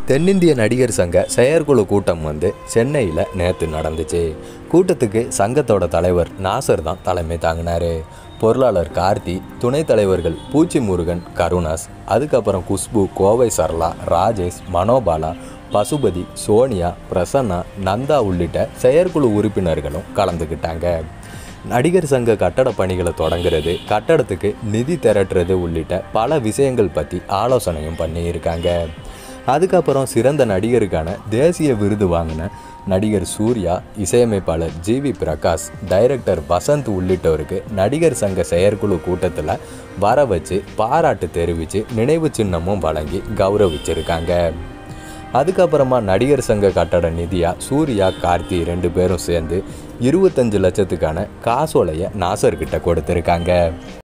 தென்னிந்திய நடிகர் சங்க செயற்குழு கூட்டம் வந்து சென்னையில் நேற்று நடந்துச்சு கூட்டத்துக்கு சங்கத்தோட தலைவர் நாசர் தான் தலைமை தாங்கினாரு பொருளாளர் கார்த்தி துணைத் தலைவர்கள் பூச்சி முருகன் கருணாஸ் அதுக்கப்புறம் குஷ்பு கோவை சரளா ராஜேஷ் மனோபாலா பசுபதி சோனியா பிரசன்னா நந்தா உள்ளிட்ட செயற்குழு உறுப்பினர்களும் கலந்துக்கிட்டாங்க நடிகர் சங்க கட்டட பணிகளை தொடங்குறது கட்டடத்துக்கு நிதி திரட்டுறது உள்ளிட்ட பல விஷயங்கள் பற்றி ஆலோசனையும் பண்ணியிருக்காங்க அதுக்கப்புறம் சிறந்த நடிகருக்கான தேசிய விருது வாங்கின நடிகர் சூர்யா இசையமைப்பாளர் ஜிவி பிரகாஷ் டைரக்டர் வசந்த் உள்ளிட்டோருக்கு நடிகர் சங்க செயற்குழு கூட்டத்தில் வர வச்சு பாராட்டு தெரிவித்து நினைவு சின்னமும் வழங்கி கௌரவிச்சிருக்காங்க அதுக்கப்புறமா நடிகர் சங்க கட்டட நிதியா சூர்யா கார்த்தி ரெண்டு பேரும் சேர்ந்து இருபத்தஞ்சு லட்சத்துக்கான காசோலையை நாசர்கிட்ட கொடுத்துருக்காங்க